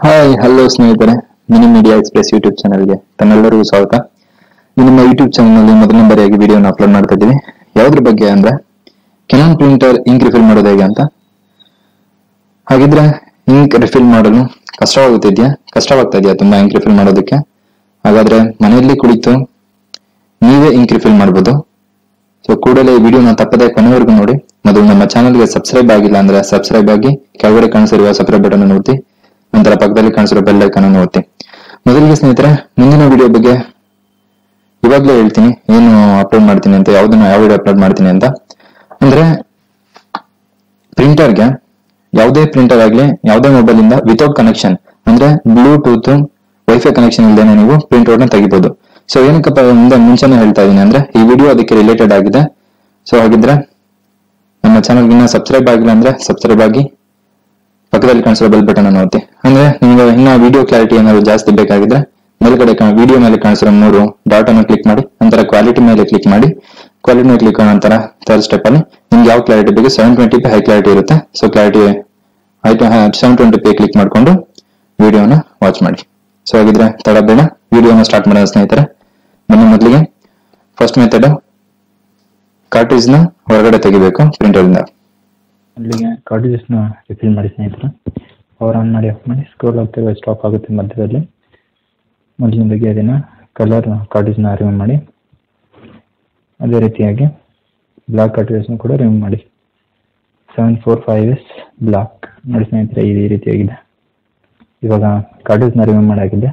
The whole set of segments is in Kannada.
ಹಾಯ್ ಹಲೋ ಸ್ನೇಹಿತರೆ ಮಿನಿ ಮೀಡಿಯಾ ಎಕ್ಸ್ಪ್ರೆಸ್ ಯೂಟ್ಯೂಬ್ ಚಾನಲ್ಗೆ ತಮ್ಮೆಲ್ಲರಿಗೂ ಸ್ವಾಗತ ಈ ನಮ್ಮ ಯೂಟ್ಯೂಬ್ ಚಾನಲ್ನಲ್ಲಿ ಮೊದಲನೇ ಬಾರಿಯಾಗಿ ವಿಡಿಯೋನ ಅಪ್ಲೋಡ್ ಮಾಡ್ತಾ ಇದ್ದೀವಿ ಯಾವ್ದ್ರ ಬಗ್ಗೆ ಅಂದ್ರೆ ಕೆನಾನ್ ಪ್ರಿಂಟರ್ ಇಂಕ್ ರಿಫಿಲ್ ಮಾಡೋದು ಹೇಗೆ ಅಂತ ಹಾಗಿದ್ರೆ ಇಂಕ್ ರಿಫಿಲ್ ಮಾಡಲು ಕಷ್ಟವಾಗುತ್ತಿದ್ಯಾ ಕಷ್ಟವಾಗ್ತಾ ಇದೆಯಾ ತುಂಬಾ ಇಂಕ್ ರಿಫಿಲ್ ಮಾಡೋದಕ್ಕೆ ಹಾಗಾದ್ರೆ ಮನೆಯಲ್ಲಿ ಕುಳಿತು ನೀವೇ ಇಂಕ್ ರಿಫಿಲ್ ಮಾಡ್ಬೋದು ಸೊ ಕೂಡಲೇ ಈ ವಿಡಿಯೋನ ತಪ್ಪದೆ ಕೊನೆವರೆಗೂ ನೋಡಿ ಮೊದಲು ನಮ್ಮ ಚಾನಲ್ಗೆ ಸಬ್ಸ್ಕ್ರೈಬ್ ಆಗಿಲ್ಲ ಅಂದ್ರೆ ಸಬ್ಸ್ಕ್ರೈಬ್ ಆಗಿ ಕೆಳಗಡೆ ಕಾಣಿಸಿರುವ ಸಬ್ಸ್ಕ್ರೈಬ್ ಬಟನ್ ಅನ್ನು ಒತ್ತಿ ನಂತರ ಪಕ್ಕದಲ್ಲಿ ಕಾಣಿಸಿರೋ ಬೆಲ್ ಐಕಾನ್ ಅನ್ನು ಒತ್ತಿ ಮೊದಲಿಗೆ ಸ್ನೇಹಿತರೆ ಮುಂದಿನ ವಿಡಿಯೋ ಬಗ್ಗೆ ಇವಾಗ್ಲೇ ಹೇಳ್ತೀನಿ ಏನು ಅಪ್ಲೋಡ್ ಮಾಡ್ತೀನಿ ಅಂತ ಯಾವ್ದನ್ನ ಯಾವ ವಿಡಿಯೋ ಅಪ್ಲೋಡ್ ಮಾಡ್ತೀನಿ ಅಂತ ಅಂದ್ರೆ ಪ್ರಿಂಟರ್ಗೆ ಯಾವುದೇ ಪ್ರಿಂಟರ್ ಆಗಲಿ ಯಾವುದೇ ಮೊಬೈಲ್ ಇಂದ ವಿತೌಟ್ ಕನೆಕ್ಷನ್ ಅಂದ್ರೆ ಬ್ಲೂಟೂತ್ ವೈಫೈ ಕನೆಕ್ಷನ್ ಇಲ್ಲದೆ ನೀವು ಪ್ರಿಂಟ್ ಔಟ್ ನ ತೆಗಿಬಹುದು ಸೊ ಏನಕ್ಕಪ್ಪ ಮುಂದೆ ಮುಂಚೆನೆ ಹೇಳ್ತಾ ಇದೀನಿ ಅಂದ್ರೆ ಈ ವಿಡಿಯೋ ಅದಕ್ಕೆ ರಿಲೇಟೆಡ್ ಆಗಿದೆ ಸೊ ಹಾಗಿದ್ರೆ ನಮ್ಮ ಚಾನಲ್ ಇನ್ನ ಸಬ್ಸ್ಕ್ರೈಬ್ ಆಗಿಲ್ಲ ಅಂದ್ರೆ ಸಬ್ಸ್ಕ್ರೈಬ್ ಆಗಿ ಪಕ್ಕದಲ್ಲಿ ಕಾಣಿಸಿರೋ ಬೆಲ್ ಬಟನ್ ಅನ್ನು ಒತ್ತಿ ಅಂದ್ರೆ ನಿಮ್ಗೆ ಇನ್ನ ವಿಡಿಯೋ ಕ್ಲಾರಿಟಿ ಏನಾದ್ರು ಜಾಸ್ತಿ ಬೇಕಾಗಿದ್ರೆ ಮೇಲ್ಗಡೆ ವಿಡಿಯೋ ಮೇಲೆ ಕಾಣಿಸಿರೋ ಮೂರು ಡಾಟ್ ಅನ್ನು ಕ್ಲಿಕ್ ಮಾಡಿ ನಂತರ ಕ್ವಾಲಿಟಿ ಮೇಲೆ ಕ್ಲಿಕ್ ಮಾಡಿ ಕ್ವಾಲಿಟಿ ಮೇಲೆ ಕ್ಲಿಕ್ ನಂತರ ಥರ್ಡ್ ಸ್ಟೆಪ್ ಅಲ್ಲಿ ನಿಮ್ಗೆ ಯಾವ ಕ್ಲಾರಿಟಿ ಬೇಕು seven twenty P high clarity ಇರುತ್ತೆ so clarity seven twenty P click ಮಾಡ್ಕೊಂಡು ವಿಡಿಯೋನ ವಾಚ್ ಮಾಡಿ ಸೊ ಹಾಗಿದ್ರೆ ತಡ ಬೇಡ ವಿಡಿಯೋನ ಸ್ಟಾರ್ಟ್ ಮಾಡೋಣ ಸ್ನೇಹಿತರೆ ಬನ್ನಿ ಮೊದಲಿಗೆ ಫಸ್ಟ್ ಮೆಥಡ್ ಕಾರ್ಟೇಜ್ ನ ಹೊರಗಡೆ ತೆಗಿಬೇಕು ಪ್ರಿಂಟರ್ ಇಂದ ಅಲ್ಲಿಗೆ ಕಾರ್ಟೇಜಸ್ನ ರಿಫಿಲ್ ಮಾಡಿ ಸ್ನೇಹಿತರೆ ಪವರ್ ಆನ್ ಮಾಡಿ ಆಫ್ ಮಾಡಿ ಸ್ಕ್ರೋಲ್ ಆಗ್ತಿರುವ ಸ್ಟಾಪ್ ಆಗುತ್ತೆ ಮಧ್ಯದಲ್ಲಿ ಮೊದಲನೇದಾಗಿ ಅದನ್ನು ಕಲರ್ ಕಾರ್ಟೇಜ್ನ ರಿಮೂವ್ ಮಾಡಿ ಅದೇ ರೀತಿಯಾಗಿ ಬ್ಲಾಕ್ ಕಾರ್ಟೇಜಸ್ನ ಕೂಡ ರಿಮೂವ್ ಮಾಡಿ seven four five S black ನೋಡಿ ಸ್ನೇಹಿತರೆ ಈ ರೀತಿಯಾಗಿದೆ ಇವಾಗ ಕಾರ್ಟೇಜ್ನ ರಿಮೂವ್ ಮಾಡಾಗಿದೆ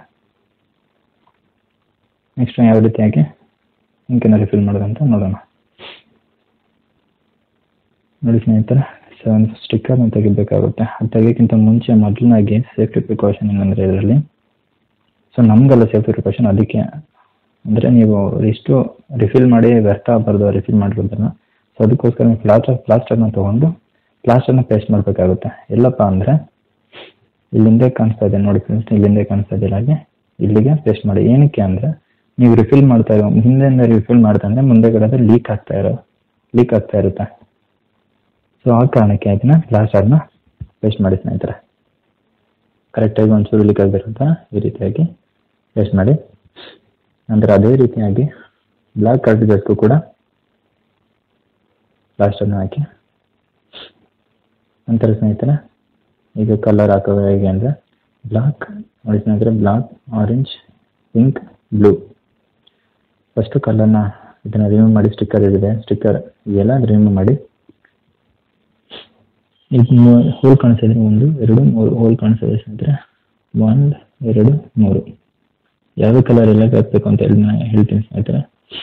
ನೆಕ್ಸ್ಟ್ ಯಾವ ರೀತಿಯಾಗಿ ಇಂಕನ್ನು ರಿಫಿಲ್ ಮಾಡೋದಂತ ನೋಡೋಣ ನೋಡಿ ಸ್ನೇಹಿತರೆ ಸೆವೆನ್ ಸ್ಟಿಕ್ಕರ್ನ ತೆಗಿಬೇಕಾಗುತ್ತೆ ಅದು ತೆಗಿಯೋಕ್ಕಿಂತ ಮುಂಚೆ ಮೊದಲನಾಗಿ ಸೇಫ್ಟಿ ಪ್ರಿಕಾಷನ್ ಏನಂದರೆ ಇದರಲ್ಲಿ ಸೊ ನಮಗೆಲ್ಲ ಸೇಫ್ಟಿ ಪ್ರಿಕಾಷನ್ ಅದಕ್ಕೆ ಅಂದರೆ ನೀವು ಇಷ್ಟು ರಿಫಿಲ್ ಮಾಡಿ ವ್ಯರ್ಥ ಆಗಬಾರ್ದು ರಿಫಿಲ್ ಮಾಡಿರೋದನ್ನ ಸೊ ಅದಕ್ಕೋಸ್ಕರ ನೀವು ಪ್ಲಾಸ್ಟರ್ ಪ್ಲಾಸ್ಟರ್ನ ತೊಗೊಂಡು ಪ್ಲಾಸ್ಟರ್ನ ಪೇಸ್ಟ್ ಮಾಡಬೇಕಾಗುತ್ತೆ ಎಲ್ಲಪ್ಪ ಅಂದರೆ ಇಲ್ಲಿಂದೇ ಕಾಣಿಸ್ತಾ ಇದೆ ನೋಡಿ ಫ್ರೆಂಡ್ಸ್ ಇಲ್ಲಿಂದೇ ಕಾಣಿಸ್ತಾ ಇದೆ ಹಾಗೆ ಇಲ್ಲಿಗೆ ಪೇಸ್ಟ್ ಮಾಡಿ ಏನಕ್ಕೆ ಅಂದರೆ ನೀವು ರಿಫಿಲ್ ಮಾಡ್ತಾ ಇರೋ ಹಿಂದೆಯಿಂದ ರಿಫಿಲ್ ಮಾಡ್ತಾ ಅಂದರೆ ಮುಂದೆಗಡೆ ಅದು ಲೀಕ್ ಆಗ್ತಾ ಇರೋ ಲೀಕ್ ಆಗ್ತಾ ಇರುತ್ತೆ ಸೊ ಆ ಕಾರಣಕ್ಕೆ ಅದನ್ನ ಪ್ಲಾಸ್ಟರ್ನ ಪೇಸ್ಟ್ ಮಾಡಿ ಸ್ನೇಹಿತರೆ ಕರೆಕ್ಟಾಗಿ ಒಂಚೂರು ಲೀಕ್ ಆಗದಿರುತ್ತ ಈ ರೀತಿಯಾಗಿ ಪೇಸ್ಟ್ ಮಾಡಿ ನಂತರ ಅದೇ ರೀತಿಯಾಗಿ ಬ್ಲ್ಯಾಕ್ ಕಾರ್ಟಿಜಸ್ಗೂ ಕೂಡ ಪ್ಲಾಸ್ಟರ್ನ ಹಾಕಿ ನಂತರ ಸ್ನೇಹಿತರೆ ಈಗ ಕಲರ್ ಹಾಕೋದು ಹೇಗೆ ಅಂದರೆ ಬ್ಲಾಕ್ ನೋಡಿ ಸ್ನೇಹಿತರೆ black orange pink blue first ಕಲರ್ನ ಇದನ್ನು ರಿಮೂವ್ ಮಾಡಿ ಸ್ಟಿಕ್ಕರ್ ಇದೆ ಸ್ಟಿಕ್ಕರ್ ಇವೆಲ್ಲ ರಿಮೂವ್ ಮಾಡಿ ಇದು ಹೋಲ್ ಕಾಣಿಸಿದ್ರೆ ಒಂದು ಎರಡು ಮೂರು ಹೋಲ್ ಕಾಣಿಸಿದ್ರೆ ಸ್ನೇಹಿತರೆ ಒಂದು ಎರಡು ಮೂರು ಯಾವ ಕಲರ್ ಎಲ್ಲ ಹಾಕ್ಬೇಕು ಅಂತ ಹೇಳಿ ನಾನು ಹೇಳ್ತೀನಿ ಸ್ನೇಹಿತರೆ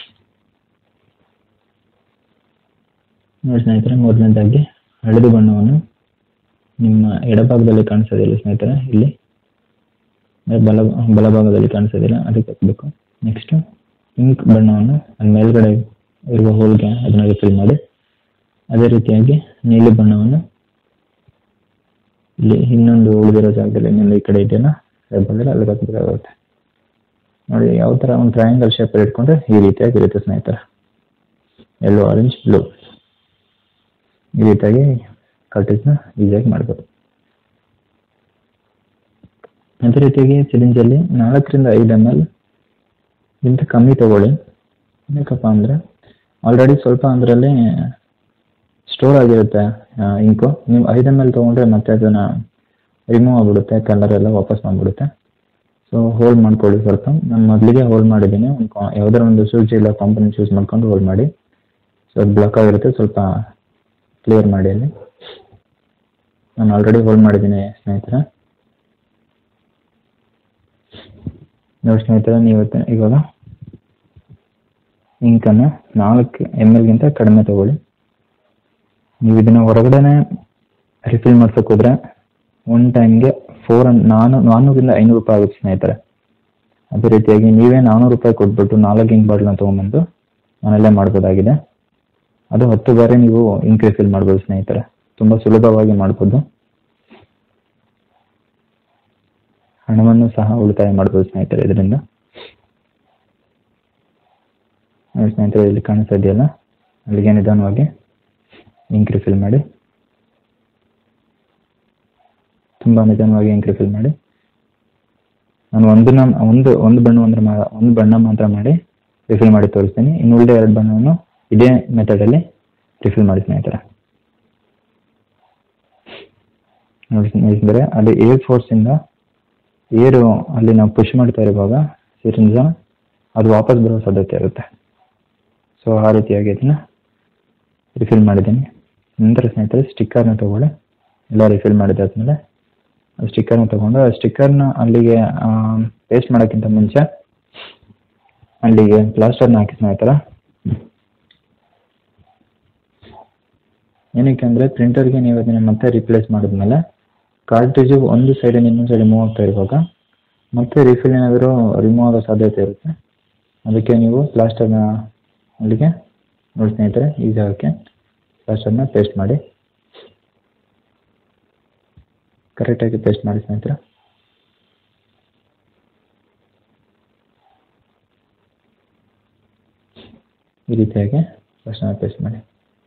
ನೋಡಿ ಸ್ನೇಹಿತರೆ ಮೊದಲನೇದಾಗಿ ಹಳದಿ ಬಣ್ಣವನ್ನು ನಿಮ್ಮ ಎಡಭಾಗದಲ್ಲಿ ಕಾಣಿಸೋದಿಲ್ಲ ಸ್ನೇಹಿತರೆ ಇಲ್ಲಿ ಬಲ ಬಲಭಾಗದಲ್ಲಿ ಕಾಣಿಸೋದಿಲ್ಲ ಅದಕ್ಕೆ ಹಾಕಬೇಕು ನೆಕ್ಸ್ಟು ಪಿಂಕ್ ಬಣ್ಣವನ್ನು ಅದು ಮೇಲ್ಗಡೆ ಇರುವ ಹೋಲ್ಗೆ ಅದನ್ನು ರಿಫಿಲ್ ಮಾಡಿ ಅದೇ ರೀತಿಯಾಗಿ ನೀಲಿ ಬಣ್ಣವನ್ನು ಇಲ್ಲಿ ಇನ್ನೊಂದು ಉಳಿದಿರೋ ಜಾಗದಲ್ಲಿ ಇನ್ನೊಂದು ಈ ಕಡೆ ಇದೆಯಲ್ಲ ಬಂದರೆ ಅಲ್ಲಿಗೆ ಹಾಕಬೇಕಾಗುತ್ತೆ ನೋಡಿ ಯಾವ ಥರ ಒಂದು ಟ್ರಯಾಂಗಲ್ ಶೇಪ್ ಇಟ್ಕೊಂಡ್ರೆ ಈ ರೀತಿಯಾಗಿರುತ್ತೆ ಸ್ನೇಹಿತರೆ ಎಲ್ಲೋ ಆರೆಂಜ್ ಬ್ಲೂ ಈ ರೀತಿಯಾಗಿ ಕರ್ಟೇಜ್ನ ಈಸಿಯಾಗಿ ಮಾಡ್ಬೋದು ಅದೇ ರೀತಿಯಾಗಿ ಸಿರಿಂಜಲ್ಲಿ ನಾಲ್ಕರಿಂದ ಐದು ಎಮ್ ಎಲ್ ಇಂತ ಕಮ್ಮಿ ತಗೊಳ್ಳಿ ಏನಕ್ಕಪ್ಪ ಅಂದರೆ ಆಲ್ರೆಡಿ ಸ್ವಲ್ಪ ಅದರಲ್ಲಿ ಸ್ಟೋರ್ ಆಗಿರುತ್ತೆ ಇಂಕು ನೀವು ಐದು ಎಮ್ ಎಲ್ ತೊಗೊಂಡ್ರೆ ಮತ್ತೆ ಅದನ್ನು ರಿಮೂವ್ ಆಗಿಬಿಡುತ್ತೆ ಕಲರ್ ಎಲ್ಲ ವಾಪಸ್ ಮಾಡಿಬಿಡುತ್ತೆ ಸೊ ಹೋಲ್ಡ್ ಮಾಡ್ಕೊಳ್ಳಿ ಸ್ವಲ್ಪ ನಾನು ಮೊದಲಿಗೆ ಹೋಲ್ಡ್ ಮಾಡಿದ್ದೀನಿ ಒಂದು ಕಾ ಯಾವುದಾದ್ರು ಒಂದು ಸೂಜಿ ಇಲ್ಲ ಕಾಂಪೊನೆಂಟ್ಸ್ ಯೂಸ್ ಮಾಡ್ಕೊಂಡು ಹೋಲ್ಡ್ ಮಾಡಿ ಸೊ ಅದು ಬ್ಲಾಕ್ ಆಗಿರುತ್ತೆ ಸ್ವಲ್ಪ ಕ್ಲಿಯರ್ ಮಾಡಿ ಅಲ್ಲಿ ನಾನು ಆಲ್ರೆಡಿ ಹೋಲ್ಡ್ ಮಾಡಿದ್ದೀನಿ ಸ್ನೇಹಿತರೆ ನೋಡಿ ಸ್ನೇಹಿತರೆ ನೀವು ಇವಾಗ ಇಂಕನ್ನು ನಾಲ್ಕು ಎಮ್ ಎಲ್ಗಿಂತ ಕಡಿಮೆ ತಗೊಳ್ಳಿ ನೀವು ಇದನ್ನು ಹೊರಗಡೆನೆ ರಿಫಿಲ್ ಮಾಡ್ಸೋಕೆ ಹೋದ್ರೆ ಒನ್ ಟೈಮ್ಗೆ ಫೋರ್ ನಾನು ನಾನ್ನೂರಿಂದ ಐನೂರು ರೂಪಾಯಿ ಆಗುತ್ತೆ ಸ್ನೇಹಿತರೆ ಅದೇ ರೀತಿಯಾಗಿ ನೀವೇ ನಾನ್ನೂರು ರೂಪಾಯಿ ಕೊಟ್ಬಿಟ್ಟು ನಾಲ್ಕು ಇಂಕ್ ಬಾಟ್ಲನ್ನ ತೊಗೊಂಬಂದು ಮನೆಯಲ್ಲೇ ಮಾಡ್ಬೋದಾಗಿದೆ ಅದು ಹತ್ತು ಬಾರಿ ನೀವು ಇಂಕ್ ರಿಫಿಲ್ ಮಾಡ್ಬೋದು ಸ್ನೇಹಿತರೆ ತುಂಬ ಸುಲಭವಾಗಿ ಮಾಡ್ಬೋದು ಹಣವನ್ನು ಸಹ ಉಳಿತಾಯ ಮಾಡ್ಬೋದು ಸ್ನೇಹಿತರೆ ಇದರಿಂದ ಸ್ನೇಹಿತರೆ ಇಲ್ಲಿ ಕಾಣಿಸ್ತಾ ಇದೆಯಲ್ಲ ಅಲ್ಲಿಗೆ ನಿಧಾನವಾಗಿ ಇಂಕ್ ರಿಫಿಲ್ ಮಾಡಿ ತುಂಬ ನಿಧಾನವಾಗಿ ಇಂಕ್ ರಿಫಿಲ್ ಮಾಡಿ ನಾನು ಒಂದನ್ನ ಒಂದು ಒಂದು ಬಣ್ಣ ಒಂದು ಮಾ ಒಂದು ಬಣ್ಣ ಮಾತ್ರ ಮಾಡಿ ರಿಫಿಲ್ ಮಾಡಿ ತೋರಿಸ್ತೀನಿ ಇನ್ನು ಉಳಿದ ಎರಡು ಬಣ್ಣವನ್ನು ಇದೇ ಮೆಥಡಲ್ಲಿ ರಿಫಿಲ್ ಮಾಡಿ ಸ್ನೇಹಿತರೆ ನೋಡಿ ಸ್ನೇಹಿತರೆ ಅಲ್ಲಿ ಏರ್ ಫೋರ್ಸಿಂದ ಏರು ಅಲ್ಲಿ ನಾವು ಪುಷ್ ಮಾಡ್ತಾ ಇರುವಾಗ ಸಿರಿಂಜ ಅದು ವಾಪಸ್ ಬರೋ ಸಾಧ್ಯತೆ ಇರುತ್ತೆ ಸೊ ಆ ರೀತಿಯಾಗಿ ಇದನ್ನ ರಿಫಿಲ್ ಮಾಡಿದ್ದೀನಿ ನಂತರ ಸ್ನೇಹಿತರೆ ಸ್ಟಿಕ್ಕರ್ನ ತಗೊಳ್ಳಿ ಎಲ್ಲ ರಿಫಿಲ್ ಮಾಡಿದಾದ್ಮೇಲೆ ಆ ಸ್ಟಿಕ್ಕರ್ನ ತಗೊಂಡು ಆ ಸ್ಟಿಕ್ಕರ್ನ ಅಲ್ಲಿಗೆ ಪೇಸ್ಟ್ ಮಾಡೋಕ್ಕಿಂತ ಮುಂಚೆ ಅಲ್ಲಿಗೆ ಪ್ಲಾಸ್ಟರ್ನ ಹಾಕಿ ಸ್ನೇಹಿತರ ಏನಕ್ಕೆ ಅಂದರೆ ಪ್ರಿಂಟರ್ಗೆ ನೀವು ಅದನ್ನ ಮತ್ತೆ ರಿಪ್ಲೇಸ್ ಮಾಡಿದ್ಮೇಲೆ ಕಾರ್ಟ್ರಿಜು ಒಂದು ಸೈಡಿಂದ ಇನ್ನೊಂದು ಸೈಡ್ ಮೂವ್ ಆಗ್ತಾ ಇರುವಾಗ ಮತ್ತೆ ರಿಫಿಲ್ ಏನಾದರೂ ರಿಮೂವ್ ಆಗೋ ಸಾಧ್ಯತೆ ಇರುತ್ತೆ ಅದಕ್ಕೆ ನೀವು ಪ್ಲಾಸ್ಟರ್ನ ಅಲ್ಲಿಗೆ ನೋಡಿ ಸ್ನೇಹಿತರೆ ಈ ಜಾಗಕ್ಕೆ ಪ್ಲಾಸ್ಟರ್ನ ಪೇಸ್ಟ್ ಮಾಡಿ ಕರೆಕ್ಟಾಗಿ ಪೇಸ್ಟ್ ಮಾಡಿ ಸ್ನೇಹಿತರೆ ಈ ರೀತಿಯಾಗಿ ಪ್ಲಾಸ್ಟರ್ನ ಪೇಸ್ಟ್ ಮಾಡಿ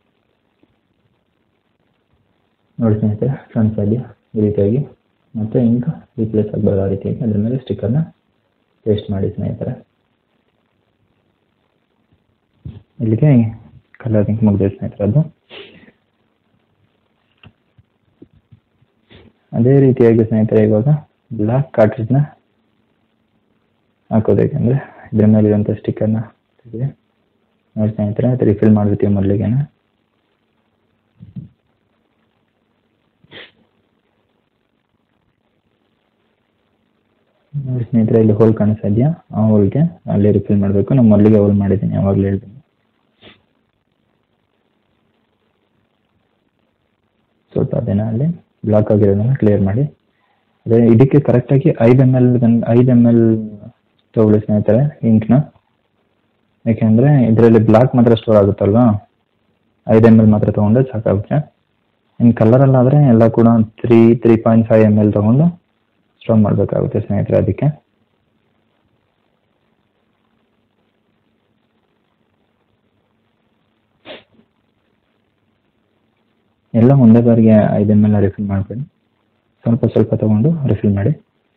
ನೋಡಿ ಸ್ನೇಹಿತರೆ ಕಾಣಿಸ್ತಾ ಇದೆಯಾ ಈ ರೀತಿಯಾಗಿ ಮತ್ತೆ ಇಂಕ್ ರಿಪ್ಲೇಸ್ ಆಗಬಾರ್ದು ಆ ರೀತಿಯಾಗಿ ಅದ್ರ ಮೇಲೆ ಸ್ಟಿಕ್ಕರ್ನ ಪೇಸ್ಟ್ ಮಾಡಿ ಸ್ನೇಹಿತರೆ ಇಲ್ಲಿಗೆ ಕಲರ್ ಇಂಕ್ ಮುಗಿದಿದೆ ಸ್ನೇಹಿತರೆ ಅದು ಅದೇ ರೀತಿಯಾಗಿ ಸ್ನೇಹಿತರೆ ಇವಾಗ ಬ್ಲಾಕ್ ಕಾರ್ಟ್ರಿಜ್ನ ಹಾಕೋದು ಯಾಕಂದರೆ ಇದ್ರ ಮೇಲೆ ಇರುವಂಥ ಸ್ಟಿಕ್ಕರ್ನ ತೆಗೆದು ನೋಡಿ ಸ್ನೇಹಿತರೆ ಅದು ರಿಫಿಲ್ ಮಾಡಿರ್ತೀವಿ ಮೊದಲಿಗೆನೆ ನೋಡಿ ಸ್ನೇಹಿತರೆ ಇಲ್ಲಿ ಹೋಲ್ ಕಾಣಿಸ್ತಾ ಇದೆಯಾ ಆ ಹೋಲ್ಗೆ ಅಲ್ಲಿ ರಿಫಿಲ್ ಮಾಡಬೇಕು ನಾನು ಮೊದಲಿಗೆ ಹೋಲ್ ಮಾಡಿದ್ದೀನಿ ಯಾವಾಗಲೂ ಹೇಳ್ತೀನಿ ಸ್ವಲ್ಪ ಅದೇನ ಅಲ್ಲಿ ಬ್ಲಾಕ್ ಆಗಿರೋದನ್ನ ಕ್ಲಿಯರ್ ಮಾಡಿ ಅದೇ ಇದಕ್ಕೆ ಕರೆಕ್ಟಾಗಿ ಐದು ಎಮ್ ಎಲ್ ಐದು ಎಮ್ ಎಲ್ ತಗೊಳ್ಳಿ ಸ್ನೇಹಿತರೆ ಇಂಕ್ನ ಯಾಕೆಂದರೆ ಇದರಲ್ಲಿ ಬ್ಲಾಕ್ ಮಾತ್ರ ಸ್ಟೋರ್ ಆಗುತ್ತಲ್ವಾ ಐದು ಎಮ್ ಎಲ್ ಮಾತ್ರ ತೊಗೊಂಡ್ರೆ ಸಾಕಾಗುತ್ತೆ ಇನ್ನು ಕಲರಲ್ಲಾದರೆ ಎಲ್ಲ ಕೂಡ three three point five M L ತೊಗೊಂಡು ಸ್ಟೋರ್ ಮಾಡಬೇಕಾಗುತ್ತೆ ಸ್ನೇಹಿತರೆ ಅದಕ್ಕೆ ಎಲ್ಲ ಒಂದೇ ಬಾರಿಗೆ ಐದು ಎಮ್ ಎಲ್ ರಿಫಿಲ್ ಮಾಡಬೇಡಿ ಸ್ವಲ್ಪ ಸ್ವಲ್ಪ ತಗೊಂಡು ರಿಫಿಲ್ ಮಾಡಿ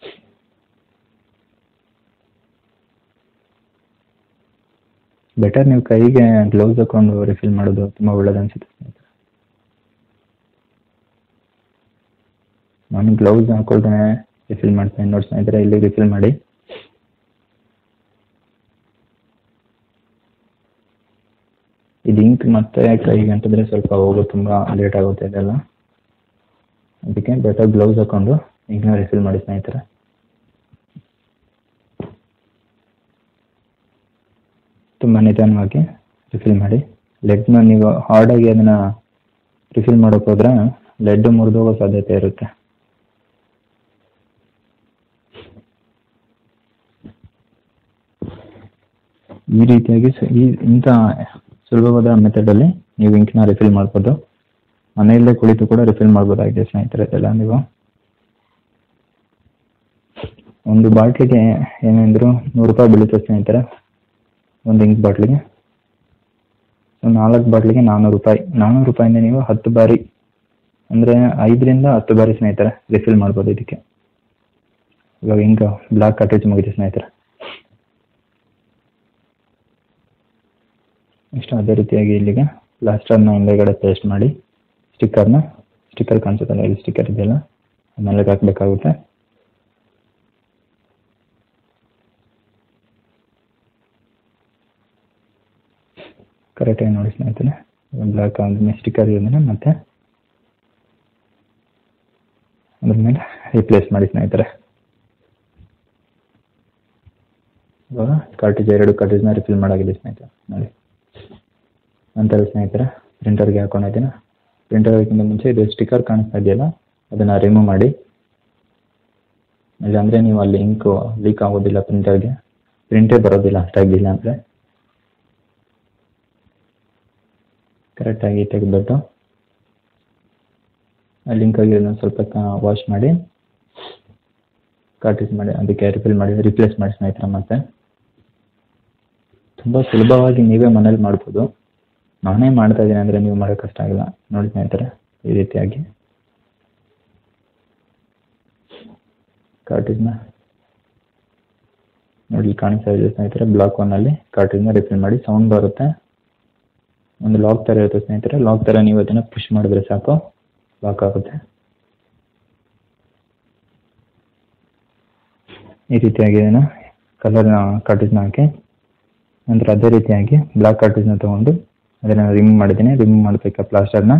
ಬೆಟರ್ ನೀವು ಕೈಗೆ ಗ್ಲೌಸ್ ಹಾಕೊಂಡು ರಿಫಿಲ್ ಮಾಡೋದು ತುಂಬ ಒಳ್ಳೇದು ಅನ್ಸುತ್ತೆ ಸ್ನೇಹಿತರೆ ನಾನು ಗ್ಲೌಸ್ ಹಾಕೊಳ್ತಾನೆ ರಿಫಿಲ್ ಮಾಡ್ತೇನೆ ನೋಡಿ ಸ್ನೇಹಿತರೆ ಇಲ್ಲಿ ರಿಫಿಲ್ ಮಾಡಿ ಇದು ಇಂಕ್ ಮತ್ತೆ ಕೈಗೆ ಅಂಟಿದ್ರೆ ಸ್ವಲ್ಪ ಹೋಗೋದು ತುಂಬ ಲೇಟ್ ಆಗುತ್ತೆ ಇದೆಲ್ಲ ಅದಕ್ಕೆ ಬೆಟರ್ ಗ್ಲೌಸ್ ಹಾಕೊಂಡು ಇಂಕ್ನ ರಿಫಿಲ್ ಮಾಡಿ ಸ್ನೇಹಿತರೆ ತುಂಬ ನಿಧಾನವಾಗಿ ರಿಫಿಲ್ ಮಾಡಿ ಲೆಡ್ನ ನೀವು ಹಾರ್ಡಾಗಿ ಅದನ್ನು ರಿಫಿಲ್ ಮಾಡೋಕೆ ಹೋದ್ರೆ ಲೆಡ್ ಮುರಿದೋಗೋ ಸಾಧ್ಯತೆ ಇರುತ್ತೆ ಈ ರೀತಿಯಾಗಿ ಸ- ಈ ಇಂಥ ಸುಲಭವಾದ ಮೆಥಡಲ್ಲಿ ನೀವು ಇಂಕ್ನ ರಿಫಿಲ್ ಮಾಡ್ಬೋದು ಮನೆಯಲ್ಲೇ ಕುಳಿತು ಕೂಡ ರಿಫಿಲ್ ಮಾಡ್ಬೋದಾಗಿದೆ ಸ್ನೇಹಿತರೆ ಇದೆಲ್ಲ ನೀವು ಒಂದು ಬಾಟ್ಲಿಗೆ ಏನೆಂದ್ರು ನೂರು ರೂಪಾಯಿ ಬೀಳುತ್ತೆ ಸ್ನೇಹಿತರೆ ಒಂದು ಇಂಕ್ ಬಾಟ್ಲಿಗೆ ಸೊ ನಾಲ್ಕು ಬಾಟ್ಲಿಗೆ ನಾನ್ನೂರು ರೂಪಾಯಿ ನಾನ್ನೂರು ರೂಪಾಯಿಂದ ನೀವು ಹತ್ತು ಬಾರಿ ಅಂದರೆ ಐದರಿಂದ ಹತ್ತು ಬಾರಿ ಸ್ನೇಹಿತರೆ ರಿಫಿಲ್ ಮಾಡ್ಬೋದು ಇದಕ್ಕೆ ಇವಾಗ ಇಂಕ್ ಬ್ಲಾಕ್ ಕಟೇಜ್ ಮುಗಿದೆ ಸ್ನೇಹಿತರೆ ಇಷ್ಟು ಅದೇ ರೀತಿಯಾಗಿ ಇಲ್ಲಿಗೆ ಪ್ಲಾಸ್ಟರ್ನ ಹಿಂದೆಗಡೆ ಪೇಸ್ಟ್ ಮಾಡಿ ಸ್ಟಿಕ್ಕರ್ನ ಸ್ಟಿಕ್ಕರ್ ಕಾಣಿಸುತ್ತಲ್ಲ ಇಲ್ಲಿ ಸ್ಟಿಕ್ಕರ್ ಇದೆಯಲ್ಲ ಅದನ್ನೆಲ್ಲ ಹಾಕಬೇಕಾಗುತ್ತೆ ಕರೆಕ್ಟಾಗಿ ನೋಡಿ ಸ್ನೇಹಿತರೆ ಬ್ಲಾಕ್ ಆದ್ಮೇಲೆ ಸ್ಟಿಕ್ಕರ್ ಇರೋದನ್ನ ಮತ್ತೆ ಅದ್ರ ಮೇಲೆ ರಿಪ್ಲೇಸ್ ಮಾಡಿ ಸ್ನೇಹಿತರೆ ಇವಾಗ ಕಾರ್ಟೇಜ್ ಎರಡು ಕಾರ್ಟೇಜ್ನ ರಿಫಿಲ್ ಮಾಡಾಗಿದೆ ಸ್ನೇಹಿತರೆ ನೋಡಿ ನಂತರ ಸ್ನೇಹಿತರೆ ಪ್ರಿಂಟರ್ಗೆ ಹಾಕೊಂಡಿದ್ದೀನಿ ಪ್ರಿಂಟರ್ ಹಾಕಿಂತ ಮುಂಚೆ ಇದು ಸ್ಟಿಕ್ಕರ್ ಕಾಣಿಸ್ತಾ ಇದೆಯಲ್ಲ ಅದನ್ನು ರಿಮೂವ್ ಮಾಡಿ ಇಲ್ಲಾಂದರೆ ನೀವು ಅಲ್ಲಿ ಇಂಕು ಲೀಕ್ ಆಗೋದಿಲ್ಲ ಪ್ರಿಂಟರ್ಗೆ ಪ್ರಿಂಟೇ ಬರೋದಿಲ್ಲ ಅಷ್ಟಾಗಿಲ್ಲ ಅಂದರೆ ಕರೆಕ್ಟಾಗಿ ತೆಗೆದ್ಬಿಟ್ಟು ಆ ಲಿಂಕ್ ಆಗಿರೋದನ್ನ ಸ್ವಲ್ಪ ವಾಶ್ ಮಾಡಿ ಕಾರ್ಟೇಜ್ ಮಾಡಿ ಅದಕ್ಕೆ ರಿಫಿಲ್ ಮಾಡಿ ರಿಪ್ಲೇಸ್ ಮಾಡಿ ಸ್ನೇಹಿತರೆ ಮತ್ತೆ ತುಂಬ ಸುಲಭವಾಗಿ ನೀವೇ ಮನೇಲಿ ಮಾಡ್ಬೋದು ನಾನೇ ಮಾಡ್ತಾ ಇದ್ದೀನಿ ಅಂದರೆ ನೀವು ಮಾಡೋಕ್ಕೆ ಕಷ್ಟ ಆಗಿಲ್ಲ ನೋಡಿ ಸ್ನೇಹಿತರೆ ಈ ರೀತಿಯಾಗಿ ಕಾರ್ಟೇಜ್ನ ನೋಡಿ ಇಲ್ಲಿ ಕಾಣಿಸ್ತಾ ಇದೆ ಸ್ನೇಹಿತರೆ ಬ್ಲಾಕ್ ಒನ್ನಲ್ಲಿ ಕಾರ್ಟಿಂದ ರಿಫಿಲ್ ಮಾಡಿ ಸೌಂಡ್ ಬರುತ್ತೆ ಒಂದು ಲಾಕ್ ಥರ ಇರುತ್ತೆ ಸ್ನೇಹಿತರೆ ಲಾಕ್ ಥರ ನೀವು ಅದನ್ನು ಪುಷ್ ಮಾಡಿದ್ರೆ ಸಾಕು ಲಾಕ್ ಆಗುತ್ತೆ ಈ ರೀತಿಯಾಗಿ ಇದನ್ನು ಕಲರ್ನ ಕಾರ್ಟಿಸ್ನ ಹಾಕಿ ನಂತರ ಅದೇ ರೀತಿಯಾಗಿ ಬ್ಲಾಕ್ ಕಾರ್ಟಿಸ್ನ ತೊಗೊಂಡು ಅದನ್ನು ರಿಮೂವ್ ಮಾಡಿದ್ದೀನಿ ರಿಮೂವ್ ಮಾಡಬೇಕಾ ಪ್ಲಾಸ್ಟರ್ನ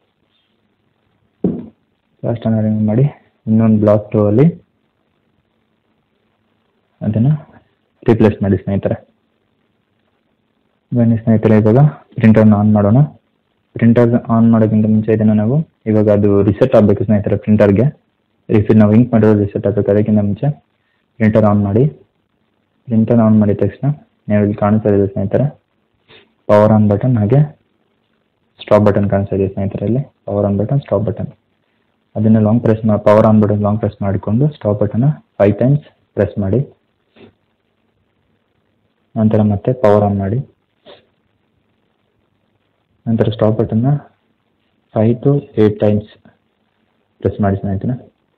ಪ್ಲಾಸ್ಟರ್ನ ರಿಮೂವ್ ಮಾಡಿ ಇನ್ನೊಂದು ಬ್ಲಾಕ್ ಟೂ ಅಲ್ಲಿ ಅದನ್ನು ರಿಪ್ಲೇಸ್ ಮಾಡಿ ಸ್ನೇಹಿತರೆ ಬನ್ನಿ ಸ್ನೇಹಿತರೆ ಇವಾಗ ಪ್ರಿಂಟರ್ನ ಆನ್ ಮಾಡೋಣ ಪ್ರಿಂಟರ್ ಆನ್ ಮಾಡೋಕ್ಕಿಂತ ಮುಂಚೆ ಇದನ್ನು ನಾವು ಇವಾಗ ಅದು ರಿಸೆಟ್ ಆಗಬೇಕು ಸ್ನೇಹಿತರೆ ಪ್ರಿಂಟರ್ಗೆ ರಿಫಿಲ್ ನಾವು ಇಂಕ್ ಮಾಡಿರೋದು ರಿಸೆಟ್ ಆಗಬೇಕು ಅದಕ್ಕಿಂತ ಮುಂಚೆ ಪ್ರಿಂಟರ್ ಆನ್ ಮಾಡಿ ಪ್ರಿಂಟರ್ ಆನ್ ಮಾಡಿದ ತಕ್ಷಣ ನೀವು ಇಲ್ಲಿ ಕಾಣಿಸ್ತಾ ಇದೆ ಸ್ನೇಹಿತರೆ ಪವರ್ ಆನ್ ಬಟನ್ ಹಾಗೆ ಸ್ಟಾಪ್ ಬಟನ್ ಕಾಣಿಸ್ತಾ ಇದೆ ಸ್ನೇಹಿತರೆ ಇಲ್ಲಿ power on button stop button ಅದನ್ನು ಲಾಂಗ್ ಪ್ರೆಸ್ ಮಾಡಿ power on button long press ಮಾಡಿಕೊಂಡು stop button five times press ಮಾಡಿ ನಂತರ ಮತ್ತೆ ಪವರ್ ಆನ್ ಮಾಡಿ ನಂತರ ಸ್ಟಾಪ್ ಬಟನ್ನ five to eight times press ಮಾಡಿ ಸ್ನೇಹಿತರೆ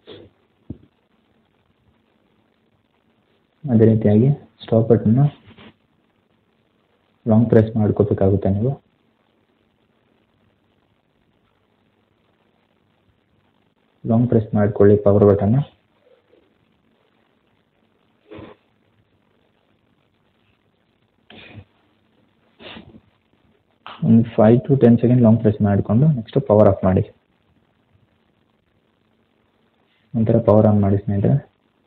ಅದೇ ರೀತಿಯಾಗಿ ಸ್ಟಾಪ್ ಬಟನ್ನ ಲಾಂಗ್ ಪ್ರೆಸ್ ಮಾಡ್ಕೋಬೇಕಾಗುತ್ತೆ ನೀವು ಲಾಂಗ್ ಪ್ರೆಸ್ ಮಾಡ್ಕೊಳ್ಳಿ ಪವರ್ ಬಟನ್ನ ಒಂದು five to ten second long press ಮಾಡಿಕೊಂಡು ನೆಕ್ಸ್ಟ್ ಪವರ್ ಆಫ್ ಮಾಡಿ ನಂತರ ಪವರ್ ಆನ್ ಮಾಡಿ ಸ್ನೇಹಿತರೆ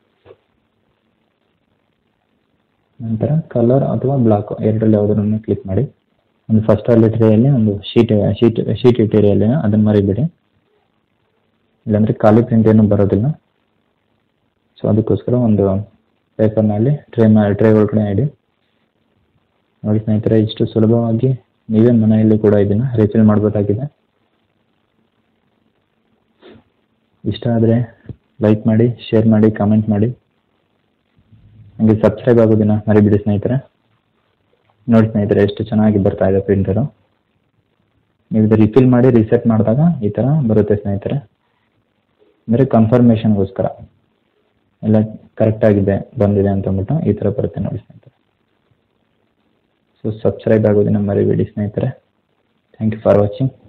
ನಂತರ ಕಲರ್ ಅಥವಾ ಬ್ಲಾಕ್ ಎರಡರಲ್ಲಿ ಯಾವುದನ್ನು ಕ್ಲಿಕ್ ಮಾಡಿ ಒಂದು ಫಸ್ಟ್ ಅಲ್ಲಿ ಟ್ರೇಯಲ್ಲಿ ಒಂದು ಶೀಟ್ ಶೀಟ್ ಶೀಟ್ ಇಟ್ಟಿರಿಯಲ್ಲಿ ಅದನ್ನು ಮರಿಬೇಡಿ ಇಲ್ಲಾಂದರೆ ಖಾಲಿ ಪ್ರಿಂಟ್ ಏನು ಬರೋದಿಲ್ಲ ಸೊ ಅದಕ್ಕೋಸ್ಕರ ಒಂದು ಪೇಪರ್ನಲ್ಲಿ ಟ್ರೇ ಮಾಡಿ ಟ್ರೇ ಒಳಗಡೆ ಇಡಿ ನೋಡಿ ಸ್ನೇಹಿತರೆ ಇಷ್ಟು ಸುಲಭವಾಗಿ ನೀವೇ ಮನೆಯಲ್ಲಿ ಕೂಡ ಇದನ್ನು ರಿಫಿಲ್ ಮಾಡ್ಬೋದಾಗಿದೆ ಇಷ್ಟ ಆದರೆ ಲೈಕ್ ಮಾಡಿ ಶೇರ್ ಮಾಡಿ ಕಾಮೆಂಟ್ ಮಾಡಿ ಹಾಗೆ ಸಬ್ಸ್ಕ್ರೈಬ್ ಆಗೋದನ್ನ ಮರಿಬಿಡಿ ಸ್ನೇಹಿತರೆ ನೋಡಿ ಸ್ನೇಹಿತರೆ ಎಷ್ಟು ಚೆನ್ನಾಗಿ ಬರ್ತಾ ಇದೆ ಪ್ರಿಂಟರು ನೀವು ಇದು ರಿಫಿಲ್ ಮಾಡಿ ರಿಸೆಟ್ ಮಾಡಿದಾಗ ಈ ಥರ ಬರುತ್ತೆ ಸ್ನೇಹಿತರೆ ಅಂದರೆ ಕನ್ಫರ್ಮೇಷನ್ಗೋಸ್ಕರ ಎಲ್ಲ ಕರೆಕ್ಟಾಗಿದೆ ಬಂದಿದೆ ಅಂತ ಅಂದ್ಬಿಟ್ಟು ಈ ಥರ ಬರುತ್ತೆ ನೋಡಿ ಸ್ನೇಹಿತರೆ ಸೊ ಸಬ್ಸ್ಕ್ರೈಬ್ ಆಗೋದನ್ನ ಮರಿಬೇಡಿ ಸ್ನೇಹಿತರೆ ಥ್ಯಾಂಕ್ ಯು ಫಾರ್ ವಾಚಿಂಗ್